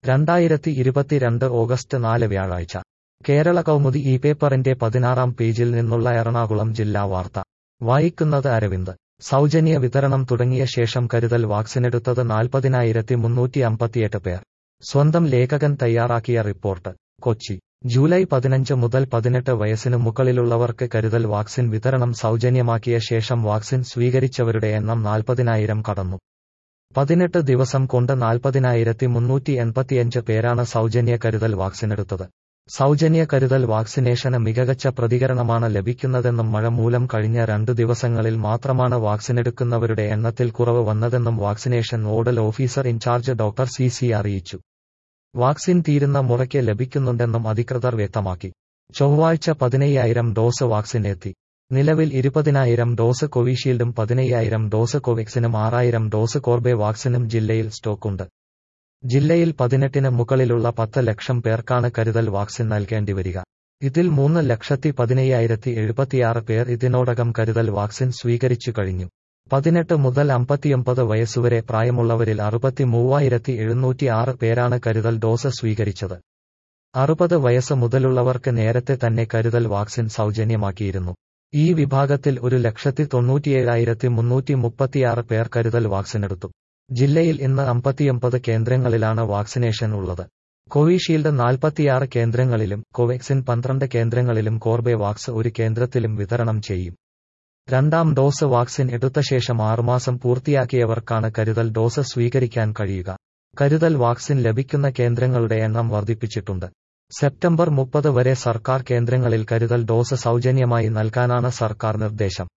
രണ്ടായിരത്തി ഇരുപത്തിരണ്ട് ഓഗസ്റ്റ് നാല് വ്യാഴാഴ്ച കേരള കൗമുദി ഈ പേപ്പറിന്റെ പതിനാറാം പേജിൽ നിന്നുള്ള എറണാകുളം ജില്ലാ വാർത്ത വായിക്കുന്നത് അരവിന്ദ് സൗജന്യ വിതരണം തുടങ്ങിയ ശേഷം കരുതൽ വാക്സിനെടുത്തത് നാൽപ്പതിനായിരത്തി മുന്നൂറ്റി അമ്പത്തിയെട്ട് പേർ സ്വന്തം ലേഖകൻ തയ്യാറാക്കിയ റിപ്പോർട്ട് കൊച്ചി ജൂലൈ പതിനഞ്ച് മുതൽ പതിനെട്ട് വയസ്സിനു മുകളിലുള്ളവർക്ക് കരുതൽ വാക്സിൻ വിതരണം സൗജന്യമാക്കിയ ശേഷം വാക്സിൻ സ്വീകരിച്ചവരുടെ എണ്ണം നാൽപ്പതിനായിരം കടന്നു പതിനെട്ട് ദിവസം കൊണ്ട് നാൽപ്പതിനായിരത്തി മുന്നൂറ്റി എൺപത്തിയഞ്ച് പേരാണ് സൗജന്യ കരുതൽ വാക്സിനെടുത്തത് സൗജന്യ കരുതൽ വാക്സിനേഷന് മികച്ച പ്രതികരണമാണ് ലഭിക്കുന്നതെന്നും മഴ മൂലം കഴിഞ്ഞ രണ്ടു ദിവസങ്ങളിൽ മാത്രമാണ് വാക്സിനെടുക്കുന്നവരുടെ എണ്ണത്തിൽ കുറവ് വന്നതെന്നും vaccination nodal officer in charge doctor C C അറിയിച്ചു വാക്സിൻ തീരുന്ന മുറയ്ക്ക് ലഭിക്കുന്നുണ്ടെന്നും അധികൃതർ വ്യക്തമാക്കി ചൊവ്വാഴ്ച പതിനയ്യായിരം ഡോസ് വാക്സിൻ എത്തി നിലവിൽ ഇരുപതിനായിരം ഡോസ് കോവിഷീൽഡും പതിനയ്യായിരം ഡോസ് കോവാക്സിനും ആറായിരം ഡോസ് കോർബെ വാക്സിനും ജില്ലയിൽ സ്റ്റോക്കുണ്ട് ജില്ലയിൽ പതിനെട്ടിന് മുകളിലുള്ള പത്ത് ലക്ഷം പേർക്കാണ് കരുതൽ വാക്സിൻ നൽകേണ്ടി വരിക ഇതിൽ മൂന്ന് ലക്ഷത്തി പതിനയ്യായിരത്തി എഴുപത്തിയാറ് പേർ ഇതിനോടകം കരുതൽ വാക്സിൻ സ്വീകരിച്ചു കഴിഞ്ഞു പതിനെട്ട് മുതൽ അമ്പത്തിയൊമ്പത് വയസ്സുവരെ പ്രായമുള്ളവരിൽ അറുപത്തി മൂവായിരത്തി എഴുന്നൂറ്റി ആറ് പേരാണ് കരുതൽ ഡോസ് സ്വീകരിച്ചത് അറുപത് വയസ്സ് മുതലുള്ളവർക്ക് നേരത്തെ തന്നെ കരുതൽ വാക്സിൻ സൗജന്യമാക്കിയിരുന്നു ഈ വിഭാഗത്തിൽ ഒരു ലക്ഷത്തി തൊണ്ണൂറ്റിയേഴായിരത്തി മുന്നൂറ്റി മുപ്പത്തിയാറ് പേർ കരുതൽ വാക്സിനെടുത്തു ജില്ലയിൽ ഇന്ന് അമ്പത്തിയൊമ്പത് കേന്ദ്രങ്ങളിലാണ് വാക്സിനേഷൻ ഉള്ളത് കോവിഷീൽഡ് നാൽപ്പത്തിയാറ് കേന്ദ്രങ്ങളിലും കോവാക്സിൻ പന്ത്രണ്ട് കേന്ദ്രങ്ങളിലും കോർബെവാക്സ് ഒരു കേന്ദ്രത്തിലും വിതരണം ചെയ്യും രണ്ടാം ഡോസ് വാക്സിൻ എടുത്ത ശേഷം ആറുമാസം പൂർത്തിയാക്കിയവർക്കാണ് കരുതൽ ഡോസ് സ്വീകരിക്കാൻ കഴിയുക കരുതൽ വാക്സിൻ ലഭിക്കുന്ന കേന്ദ്രങ്ങളുടെ എണ്ണം വർദ്ധിപ്പിച്ചിട്ടുണ്ട് സെപ്റ്റംബർ മുപ്പത് വരെ സർക്കാർ കേന്ദ്രങ്ങളിൽ കരുതൽ ഡോസ് സൗജന്യമായി നൽകാനാണ് സർക്കാർ നിർദ്ദേശം